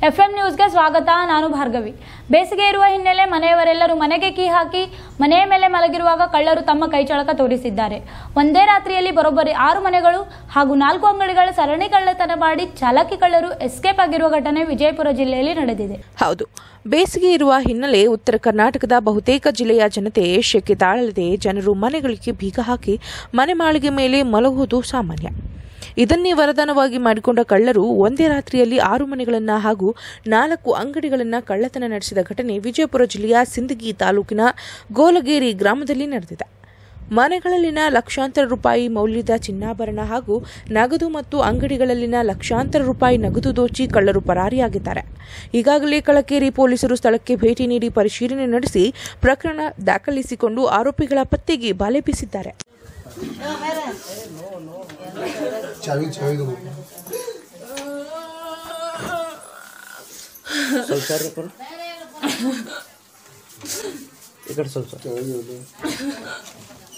FM ನ್ಯೂಸ್ಗೆ ಸ್ವಾಗತ ನಾನು ಭಾರ್ಗವಿ ಬೇಸಿಗೆ ಇರುವ ಹಿನ್ನೆಲೆ ಮನೆಯವರೆಲ್ಲರೂ ಮನೆಗೆ ಕೀ ಹಾಕಿ ಮನೆಯ ಮೇಲೆ ಮಲಗಿರುವಾಗ ಕಳ್ಳರು ತಮ್ಮ ಕೈಚಳಕ ತೋರಿಸಿದ್ದಾರೆ ಒಂದೇ ರಾತ್ರಿಯಲ್ಲಿ ಬರೋಬ್ಬರಿ ಆರು ಮನೆಗಳು ಹಾಗೂ ನಾಲ್ಕು ಅಂಗಡಿಗಳ ಸರಣಿ ಕಳ್ಳತನ ಮಾಡಿ ಚಾಲಕಿ ಕಳ್ಳರು ಎಸ್ಕೇಪ್ ಆಗಿರುವ ಘಟನೆ ವಿಜಯಪುರ ಜಿಲ್ಲೆಯಲ್ಲಿ ನಡೆದಿದೆ ಹೌದು ಬೇಸಿಗೆ ಇರುವ ಹಿನ್ನೆಲೆ ಉತ್ತರ ಕರ್ನಾಟಕದ ಬಹುತೇಕ ಜಿಲ್ಲೆಯ ಜನತೆ ಶೆಕೆ ತಾಳದೆ ಜನರು ಮನೆಗಳಿಗೆ ಬೀಗ ಹಾಕಿ ಮನೆ ಮಾಳಿಗೆ ಮೇಲೆ ಮಲಗುವುದು ಸಾಮಾನ್ಯ ಇದನ್ನೇ ವರದಾನವಾಗಿ ಮಾಡಿಕೊಂಡ ಕಳ್ಳರು ಒಂದೇ ರಾತ್ರಿಯಲ್ಲಿ ಆರು ಮನೆಗಳನ್ನ ಹಾಗೂ ನಾಲ್ಕು ಅಂಗಡಿಗಳನ್ನ ಕಳ್ಳತನ ನಡೆಸಿದ ಘಟನೆ ವಿಜಯಪುರ ಜಿಲ್ಲೆಯ ಸಿಂದಗಿ ತಾಲೂಕಿನ ಗೋಲಗೇರಿ ಗ್ರಾಮದಲ್ಲಿ ನಡೆದಿದೆ ಮನೆಗಳಲ್ಲಿನ ಲಕ್ಷಾಂತರ ರೂಪಾಯಿ ಮೌಲ್ಯದ ಚಿನ್ನಾಭರಣ ಹಾಗೂ ನಗದು ಮತ್ತು ಅಂಗಡಿಗಳಲ್ಲಿನ ಲಕ್ಷಾಂತರ ರೂಪಾಯಿ ನಗದು ದೋಚಿ ಕಳ್ಳರು ಪರಾರಿಯಾಗಿದ್ದಾರೆ ಈಗಾಗಲೇ ಕಳಕೇರಿ ಪೊಲೀಸರು ಸ್ಥಳಕ್ಕೆ ಭೇಟಿ ನೀಡಿ ಪರಿಶೀಲನೆ ನಡೆಸಿ ಪ್ರಕರಣ ದಾಖಲಿಸಿಕೊಂಡು ಆರೋಪಿಗಳ ಪತ್ತೆಗೆ ಬಲೆ ಬೀಸಿದ್ದಾರೆ ಚಾವಿ ಚಾವಿ ತಗೋ. ಸ್ವಲ್ಪ ಸರ್ ಕೊಡು ಈ ಕಡೆ ಸ್ವಲ್ಪ ಸರ್ ಚಾವಿ ತಗೋ.